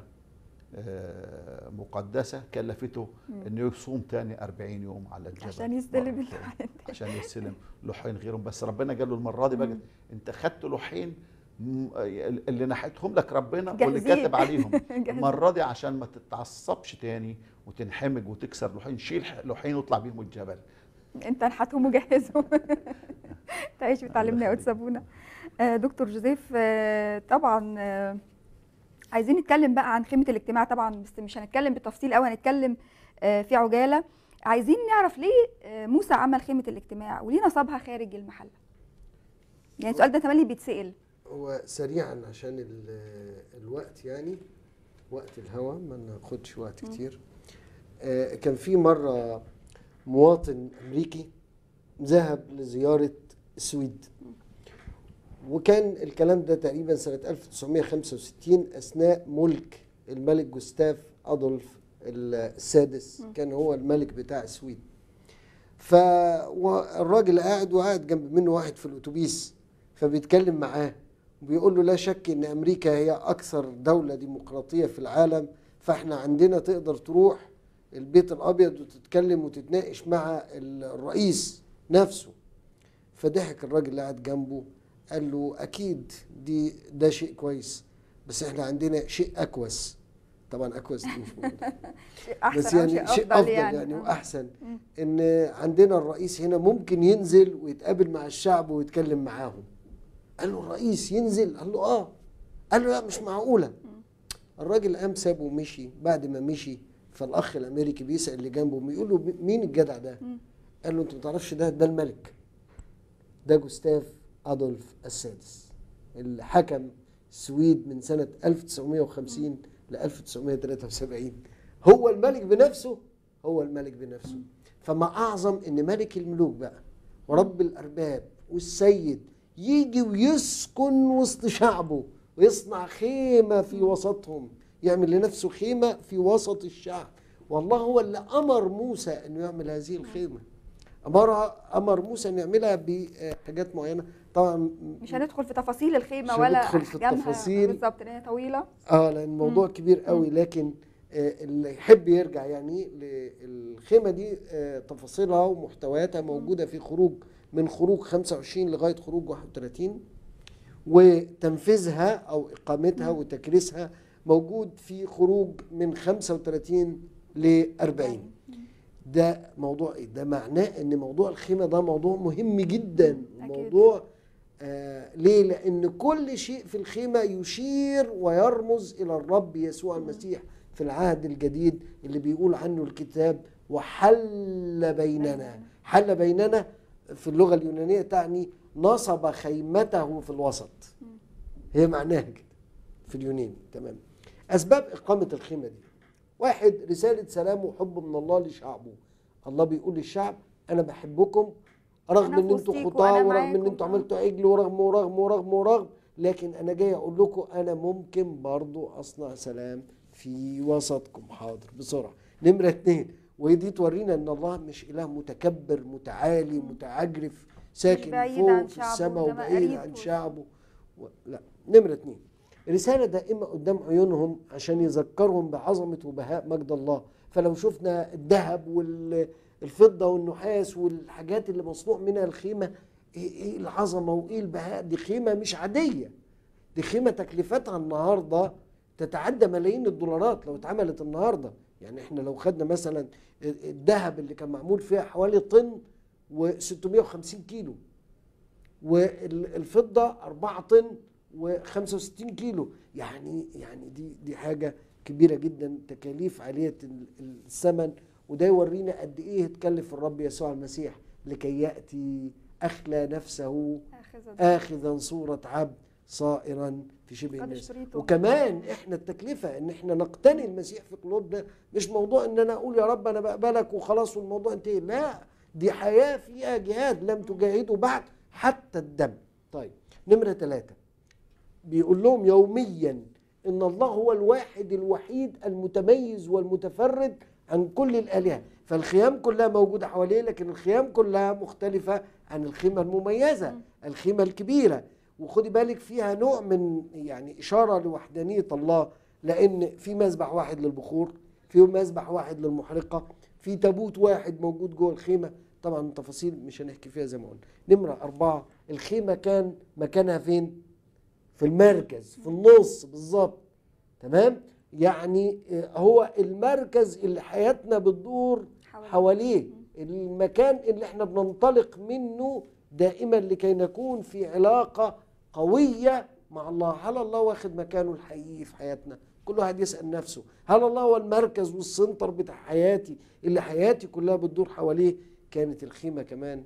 S2: آه، مقدسة كلفته انه يصوم تاني 40 يوم على الجبل
S1: عشان يستلم
S2: مرة تاني.
S1: اللوحين
S2: عشان يستلم لوحين غيرهم بس ربنا قال له المره دي بقى
S1: مم.
S2: انت خدت لوحين م- اللي نحتهم لك ربنا واللي
S1: جاهزين.
S2: كاتب عليهم
S1: جاهزين.
S2: المره دي عشان ما تتعصبش تاني وتنحمج وتكسر لوحين شيل لوحين واطلع بيهم الجبل
S1: انت نحتهم وجهزهم تعيش وتعلمنا يا
S2: يخليك.
S1: قدس ابونا آه، دكتور جوزيف آه، طبعا آه، عايزين نتكلم بقى عن خيمه الاجتماع طبعا بس مش هنتكلم بالتفصيل قوي هنتكلم آه، في عجاله عايزين نعرف ليه آه، موسى عمل خيمه الاجتماع وليه نصبها خارج المحل يعني السؤال ده تملي بيتسال
S3: هو سريعا عشان ال- الوقت يعني وقت الهوا ما ناخدش وقت
S1: مم.
S3: كتير آه، كان في مرة مواطن أمريكي ذهب لزيارة السويد وكان الكلام ده تقريبا سنة 1965 أثناء ملك الملك جوستاف أدولف السادس
S1: مم.
S3: كان هو الملك بتاع السويد فالراجل قاعد وقاعد جنب منه واحد في الأتوبيس فبيتكلم معاه وبيقول له لا شك ان امريكا هي اكثر دوله ديمقراطيه في العالم فاحنا عندنا تقدر تروح البيت الابيض وتتكلم وتتناقش مع الرئيس نفسه فضحك الراجل اللي قاعد جنبه قال له اكيد دي ده شيء كويس بس احنا عندنا شيء اكوس طبعا اكوس دي مش موجوده
S1: شيء
S3: بس
S1: احسن
S3: يعني
S1: او شيء
S3: شيء
S1: افضل
S3: افضل يعني,
S1: يعني, آه.
S3: واحسن
S1: مم.
S3: ان عندنا الرئيس هنا ممكن ينزل ويتقابل مع الشعب ويتكلم معاهم قال له الرئيس ينزل قال له اه قال له لا مش معقوله الراجل قام سابه ومشي بعد ما مشي فالاخ الامريكي بيسال اللي جنبه بيقول له مين الجدع ده
S1: مم.
S3: قال له انت ما تعرفش ده ده الملك ده جوستاف ادولف السادس اللي حكم السويد من سنه 1950 ل 1973 هو الملك بنفسه هو الملك بنفسه فما اعظم ان ملك الملوك بقى ورب الارباب والسيد يجي ويسكن وسط شعبه ويصنع خيمه في وسطهم يعمل لنفسه خيمه في وسط الشعب والله هو اللي امر موسى انه يعمل هذه الخيمه امرها امر موسى ان يعملها بحاجات معينه طبعا
S1: مش هندخل في تفاصيل الخيمه
S3: مش
S1: ولا
S3: هندخل في
S1: احجامها
S3: التفاصيل.
S1: بالظبط لان هي طويله
S3: اه لان الموضوع كبير قوي لكن آه، اللي يحب يرجع يعني للخيمه دي آه، تفاصيلها ومحتوياتها موجوده في خروج من خروج 25 لغايه خروج 31 وتنفيذها او اقامتها وتكريسها موجود في خروج من 35 ل 40 ده موضوع ايه؟ ده معناه ان موضوع الخيمه ده موضوع مهم جدا
S1: أكيد.
S3: موضوع آه ليه؟ لان كل شيء في الخيمه يشير ويرمز الى الرب يسوع المسيح في العهد الجديد اللي بيقول عنه الكتاب وحل بيننا حل بيننا في اللغه اليونانيه تعني نصب خيمته في الوسط هي معناها كده في اليوناني تمام اسباب اقامه الخيمه دي واحد رساله سلام وحب من الله لشعبه الله بيقول للشعب انا بحبكم رغم
S1: أنا
S3: ان
S1: في
S3: انتوا
S1: وسطيكوا،
S3: خطاه
S1: أنا
S3: ورغم ان
S1: معاكم.
S3: انتوا عملتوا عجل ورغم ورغم ورغم ورغم لكن انا جاي اقول لكم انا ممكن برضو اصنع سلام في وسطكم حاضر بسرعه نمره اتنين ودي تورينا ان الله مش اله متكبر متعالي متعجرف ساكن
S1: بعيد
S3: فوق
S1: عن
S3: في
S1: شعبه،
S3: السماء
S1: إنما
S3: وبعيد
S1: قريب
S3: عن
S1: فوق.
S3: شعبه و... لا نمرة اتنين رسالة دائمة قدام عيونهم عشان يذكرهم بعظمة وبهاء مجد الله فلو شفنا الذهب والفضة والنحاس والحاجات اللي مصنوع منها الخيمة ايه إيه العظمة وايه البهاء دي خيمة مش عادية دي خيمة تكلفتها النهاردة تتعدى ملايين الدولارات لو اتعملت النهاردة يعني احنا لو خدنا مثلا الذهب اللي كان معمول فيها حوالي طن و650 كيلو والفضة 4 طن و65 كيلو يعني يعني دي دي حاجة كبيرة جدا تكاليف عالية ال- الثمن وده يورينا قد ايه اتكلف الرب يسوع المسيح لكي يأتي أخلى نفسه
S1: آخذ
S3: آخذا صورة عبد صائرا في شبه
S1: قد
S3: الناس
S1: اشتريته.
S3: وكمان احنا التكلفة ان احنا نقتني المسيح في قلوبنا مش موضوع ان انا اقول يا رب انا بقبلك وخلاص والموضوع انتهى لا دي حياة فيها جهاد لم تجاهدوا بعد حتى الدم طيب نمرة ثلاثة بيقول لهم يوميا ان الله هو الواحد الوحيد المتميز والمتفرد عن كل الالهه فالخيام كلها موجوده حواليه لكن الخيام كلها مختلفه عن الخيمه المميزه الخيمه الكبيره وخدي بالك فيها نوع من يعني اشاره لوحدانيه الله لان في مذبح واحد للبخور في مذبح واحد للمحرقه في تابوت واحد موجود جوه الخيمه طبعا التفاصيل مش هنحكي فيها زي ما قلنا نمره اربعه الخيمه كان مكانها فين؟ في المركز في النص بالظبط تمام يعني آه، هو المركز اللي حياتنا بتدور
S1: حواليه.
S3: حواليه المكان اللي احنا بننطلق منه دائما لكي نكون في علاقة قوية مع الله هل الله واخد مكانه الحقيقي في حياتنا كل واحد يسأل نفسه هل الله هو المركز والسنتر بتاع حياتي اللي حياتي كلها بتدور حواليه كانت الخيمة كمان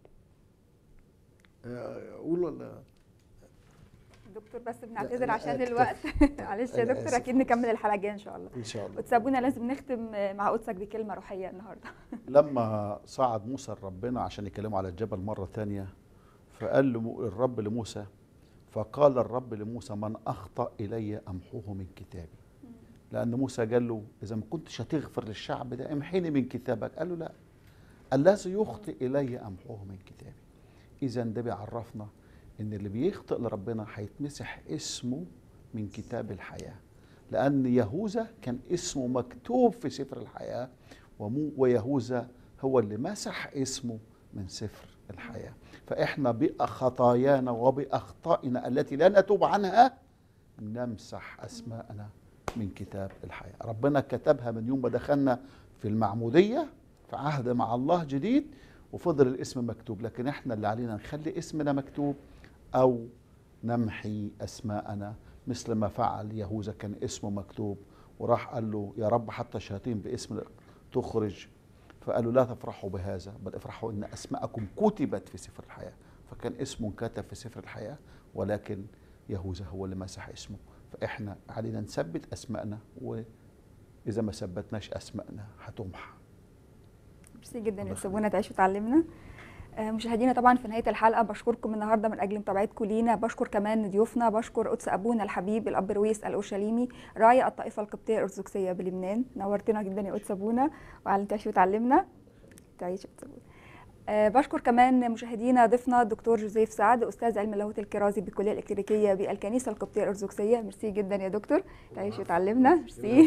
S3: آه، أقول ولا
S1: دكتور بس بنعتذر
S3: لا،
S1: عشان
S3: أكتفي.
S1: الوقت معلش يا
S3: أنا
S1: دكتور
S3: آسف.
S1: اكيد نكمل الحلقه الجايه ان شاء الله
S3: إن شاء الله
S1: وتسابونا لازم نختم مع قدسك بكلمه روحيه النهارده
S2: لما صعد موسى لربنا عشان يكلمه على الجبل مرة تانية فقال له الرب لموسى فقال الرب لموسى من أخطأ إلي أمحوه من كتابي لأن موسى قال له إذا ما كنتش هتغفر للشعب ده امحيني من كتابك قال له لا الذي يخطئ إلي أمحوه من كتابي إذا ده بيعرفنا إن اللي بيخطئ لربنا هيتمسح اسمه من كتاب الحياة لأن يهوذا كان اسمه مكتوب في سفر الحياة ومو ويهوذا هو اللي مسح اسمه من سفر الحياة فإحنا بخطايانا وبأخطائنا التي لا نتوب عنها نمسح أسماءنا من كتاب الحياة ربنا كتبها من يوم ما دخلنا في المعمودية في عهد مع الله جديد وفضل الاسم مكتوب لكن احنا اللي علينا نخلي اسمنا مكتوب أو نمحي أسماءنا مثل ما فعل يهوذا كان اسمه مكتوب وراح قال له يا رب حتى الشياطين باسم تخرج فقالوا لا تفرحوا بهذا بل افرحوا ان اسماءكم كتبت في سفر الحياه فكان اسمه انكتب في سفر الحياه ولكن يهوذا هو اللي مسح اسمه فاحنا علينا نثبت اسماءنا واذا ما ثبتناش اسماءنا هتمحى
S1: ميرسي جدا
S2: الله
S1: يا سابونا تعيش وتعلمنا آه، مشاهدينا طبعا في نهايه الحلقه بشكركم النهارده من اجل متابعتكم لينا بشكر كمان ضيوفنا بشكر قدس ابونا الحبيب الاب رويس الاورشليمي راعي الطائفه القبطيه الارثوذكسيه بلبنان نورتنا جدا يا قدس ابونا وعلى تعيش وتعلمنا تعيش يا قدس ابونا آه، بشكر كمان مشاهدينا ضيفنا الدكتور جوزيف سعد استاذ علم اللاهوت الكرازي بالكليه الالكتريكيه بالكنيسه القبطيه الارثوذكسيه ميرسي جدا يا دكتور تعيش وتعلمنا ميرسي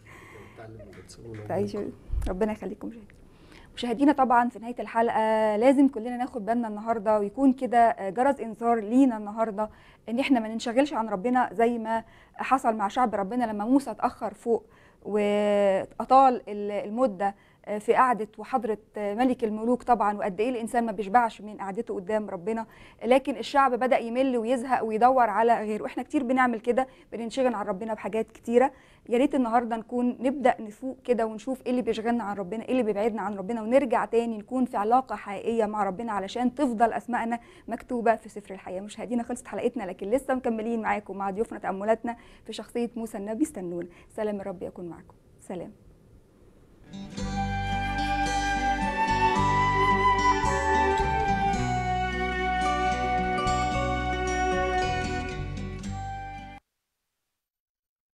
S1: تعيشوا ربنا يخليكم مشاهدين مشاهدينا طبعا في نهايه الحلقه لازم كلنا ناخد بالنا النهارده ويكون كده جرس انذار لينا النهارده ان احنا ما ننشغلش عن ربنا زي ما حصل مع شعب ربنا لما موسى اتاخر فوق واطال المده في قعده وحضره ملك الملوك طبعا وقد ايه الانسان ما بيشبعش من قعدته قدام ربنا لكن الشعب بدا يمل ويزهق ويدور على غيره احنا كتير بنعمل كده بننشغل عن ربنا بحاجات كتيره يا ريت النهارده نكون نبدا نفوق كده ونشوف ايه اللي بيشغلنا عن ربنا ايه اللي بيبعدنا عن ربنا ونرجع تاني نكون في علاقه حقيقيه مع ربنا علشان تفضل اسمائنا مكتوبه في سفر الحياه مشاهدينا خلصت حلقتنا لكن لسه مكملين معاكم مع ضيوفنا تاملاتنا في شخصيه موسى النبي استنونا سلام الرب يكون معكم سلام